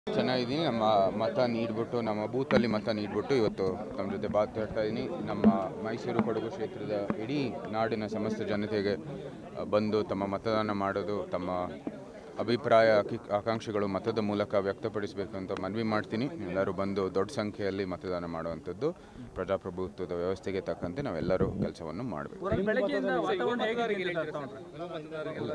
ಚೆನ್ನಾಗಿದ್ದೀನಿ ನಮ್ಮ ಮತ ನೀಡ್ಬಿಟ್ಟು ನಮ್ಮ ಬೂತಲ್ಲಿ ಮತ ನೀಡ್ಬಿಟ್ಟು ಇವತ್ತು ತಮ್ಮ ಜೊತೆ ಮಾತಾಡ್ತಾ ಇದ್ದೀನಿ ನಮ್ಮ ಮೈಸೂರು ಕೊಡಗು ಕ್ಷೇತ್ರದ ಇಡೀ ನಾಡಿನ ಸಮಸ್ತ ಜನತೆಗೆ ಆ, ಬಂದು ತಮ್ಮ ಮತದಾನ ಮಾಡೋದು ತಮ್ಮ ಅಭಿಪ್ರಾಯ ಅಕಿ- ಆಕಾಂಕ್ಷೆಗಳು ಮತದ ಮೂಲಕ ವ್ಯಕ್ತಪಡಿಸಬೇಕು ಅಂತ ಮನವಿ ಮಾಡ್ತೀನಿ ಎಲ್ಲರೂ ಬಂದು ದೊಡ್ಡ ಸಂಖ್ಯೆಯಲ್ಲಿ ಮತದಾನ ಮಾಡುವಂಥದ್ದು ಪ್ರಜಾಪ್ರಭುತ್ವದ ವ್ಯವಸ್ಥೆಗೆ ತಕ್ಕಂತೆ ನಾವೆಲ್ಲರೂ ಕೆಲಸವನ್ನು ಮಾಡಬೇಕು ಈ ಬೆಳಗ್ಗೆಯಿಂದ ವಾತಾವರಣ ಹೇಗಿದೆ ಅಂತ ತಗೊಂಡ್ರೆ?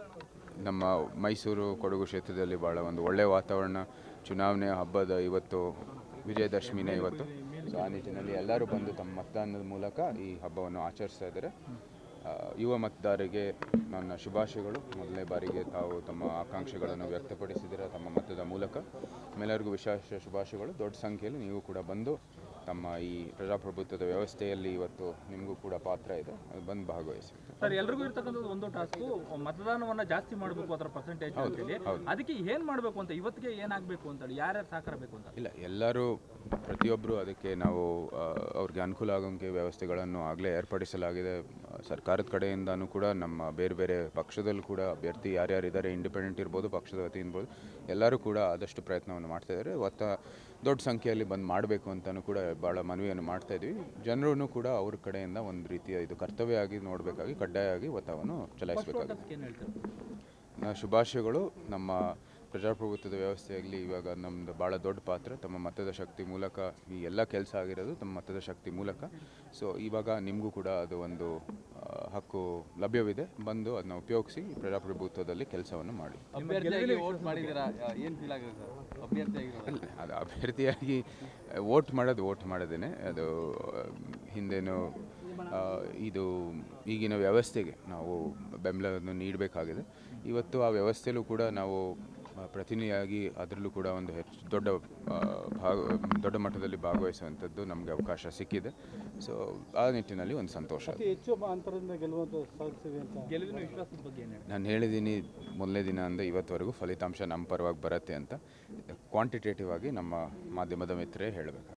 ನಮ್ಮ ಮೈಸೂರು ಕೊಡಗು ಕ್ಷೇತ್ರದಲ್ಲಿ ಭಾಳ ಒಂದು ಒಳ್ಳೆಯ ವಾತಾವರಣ ಚುನಾವಣೆ ಹಬ್ಬದ ಇವತ್ತು ವಿಜಯದಶಮಿನೇ ಇವತ್ತು ಸೊ ಆ ನಿಟ್ಟಿನಲ್ಲಿ ಎಲ್ಲರೂ ಬಂದು ತಮ್ಮ ಮತದಾನದ ಮೂಲಕ ಈ ಹಬ್ಬವನ್ನು ಆಚರಿಸ್ತಾ ಇದ್ದಾರೆ ಆ, ಯುವ ಮತದಾರರಿಗೆ ನನ್ನ ಶುಭಾಶಯಗಳು ಮೊದಲನೇ ಬಾರಿಗೆ ತಾವು ತಮ್ಮ ಆಕಾಂಕ್ಷೆಗಳನ್ನು ವ್ಯಕ್ತಪಡಿಸಿದ್ದೀರ ತಮ್ಮ ಮತದ ಮೂಲಕ ನಿಮ್ಮೆಲ್ಲರಿಗೂ ವಿಶೇಷ ಶುಭಾಶಯಗಳು ದೊಡ್ಡ ಸಂಖ್ಯೆಯಲ್ಲಿ ನೀವು ಕೂಡ ಬಂದು ತಮ್ಮ ಈ ಪ್ರಜಾಪ್ರಭುತ್ವದ ವ್ಯವಸ್ಥೆಯಲ್ಲಿ ಇವತ್ತು ನಿಮಗೂ ಕೂಡ ಪಾತ್ರ ಇದೆ ಅದು ಬಂದು ಭಾಗವಹಿಸಿ ಸರ್ ಎಲ್ರಿಗೂ ಇರ್ತಕ್ಕಂಥದ್ದು ಒಂದು ಟಾಸ್ಕು ಮತದಾನವನ್ನ ಜಾಸ್ತಿ ಮಾಡಬೇಕು ಅದರ ಪರ್ಸೆಂಟೇಜ್ ಅಂತೇಳಿ ಅದಕ್ಕೆ ಏನ್ ಮಾಡಬೇಕು ಅಂತ ಇವತ್ತಿಗೆ ಏನಾಗಬೇಕು ಅಂತೇಳಿ ಯಾರ್ಯಾರು ಸಹಕಾರ ಬೇಕು ಅಂತ ಇಲ್ಲ ಎಲ್ಲರೂ ಪ್ರತಿಯೊಬ್ಬರು ಅದಕ್ಕೆ ನಾವು ಆ, ಅವ್ರಿಗೆ ಅನುಕೂಲ ಆಗೋಂಗೆ ವ್ಯವಸ್ಥೆಗಳನ್ನು ಆಗಲೇ ಏರ್ಪಡಿಸಲಾಗಿದೆ ಆ, ಸರ್ಕಾರದ ಕಡೆಯಿಂದನೂ ಕೂಡ ನಮ್ಮ ಬೇರೆ ಬೇರೆ ಪಕ್ಷದಲ್ಲೂ ಕೂಡ ಅಭ್ಯರ್ಥಿ ಯಾರ್ಯಾರಿದ್ದಾರೆ ಇಂಡಿಪೆಂಡೆಂಟ್ ಇರ್ಬೋದು ಪಕ್ಷದ ವತಿ ಇರ್ಬೋದು ಎಲ್ಲರೂ ಕೂಡ ಆದಷ್ಟು ಪ್ರಯತ್ನವನ್ನು ಮಾಡ್ತಾ ಇದ್ದಾರೆ ಒತ್ತ ದೊಡ್ಡ ಸಂಖ್ಯೆಯಲ್ಲಿ ಬಂದು ಮಾಡಬೇಕು ಅಂತಲೂ ಕೂಡ ಭಾಳ ಮನವಿಯನ್ನು ಮಾಡ್ತಾ ಇದ್ವಿ ಜನರೂ ಕೂಡ ಅವ್ರ ಕಡೆಯಿಂದ ಒಂದು ರೀತಿಯ ಇದು ಕರ್ತವ್ಯ ಆಗಿ ನೋಡಬೇಕಾಗಿ ಕಡ್ಡಾಯವಾಗಿ ಒತ್ತವನ್ನು ಚಲಾಯಿಸಬೇಕಾಗಿದೆ ಏನ್ ಹೇಳ್ತಾರೆ ನ ಶುಭಾಶಯಗಳು ನಮ್ಮ ಪ್ರಜಾಪ್ರಭುತ್ವದ ವ್ಯವಸ್ಥೆಯಾಗಲಿ ಇವಾಗ ನಮ್ಮದು ಭಾಳ ದೊಡ್ಡ ಪಾತ್ರ ತಮ್ಮ ಮತದ ಶಕ್ತಿ ಮೂಲಕ ಈ ಎಲ್ಲ ಕೆಲಸ ಆಗಿರೋದು ತಮ್ಮ ಮತದ ಶಕ್ತಿ ಮೂಲಕ ಸೊ ಇವಾಗ ನಿಮಗೂ ಕೂಡ ಅದು ಒಂದು ಆ, ಹಕ್ಕು ಲಭ್ಯವಿದೆ ಬಂದು ಅದನ್ನ ಉಪಯೋಗಿಸಿ ಪ್ರಜಾಪ್ರಭುತ್ವದಲ್ಲಿ ಕೆಲಸವನ್ನು ಮಾಡಿ ಅಭ್ಯರ್ಥಿಯಾಗಿ ವೋಟ್ ಮಾಡಿದ್ದೀರಾ ಏನು ಫೀಲ್ ಆಗಿದೆ ಸರ್ ಅಭ್ಯರ್ಥಿಯಾಗಿರೋದು ಅಲ್ಲ ಅದು ಅಭ್ಯರ್ಥಿಯಾಗಿ ವೋಟ್ ಮಾಡೋದು ವೋಟ್ ಮಾಡೋದೇನೆ ಅದು ಆ, ಹಿಂದೇನು ಆ, ಇದು ಈಗಿನ ವ್ಯವಸ್ಥೆಗೆ ನಾವು ಬೆಂಬಲವನ್ನು ನೀಡಬೇಕಾಗಿದೆ ಇವತ್ತು ಆ ವ್ಯವಸ್ಥೆಯಲ್ಲೂ ಕೂಡ ನಾವು ಆ, ಪ್ರತಿನಿಧಿಯಾಗಿ ಅದರಲ್ಲೂ ಕೂಡ ಒಂದು ಹೆಚ್ಚು ದೊಡ್ಡ ಆ, ಭಾಗ ದೊಡ್ಡ ಮಟ್ಟದಲ್ಲಿ ಭಾಗವಹಿಸುವಂಥದ್ದು ನಮಗೆ ಅವಕಾಶ ಸಿಕ್ಕಿದೆ ಸೊ ಆ ನಿಟ್ಟಿನಲ್ಲಿ ಒಂದು ಸಂತೋಷ ಅತಿ ಹೆಚ್ಚು ಅಂತರದಿಂದ ಗೆಲ್ಲುವಂತ ಸಾಧಿಸಿದೆ ಅಂತ ಗೆಲುವಿನ ವಿಶ್ವಾಸದ ಬಗ್ಗೆ ಏನ್ ಹೇಳ್ತಾರೆ ನಾನು ಹೇಳಿದ್ದೀನಿ ಮೊದಲನೇ ದಿನ ಅಂದರೆ ಇವತ್ತವರೆಗೂ ಫಲಿತಾಂಶ ನಮ್ಮ ಪರವಾಗಿ ಬರುತ್ತೆ ಅಂತ ಕ್ವಾಂಟಿಟೇಟಿವ್ ಆಗಿ ನಮ್ಮ ಮಾಧ್ಯಮದ ಮಿತ್ರರೇ ಹೇಳಬೇಕು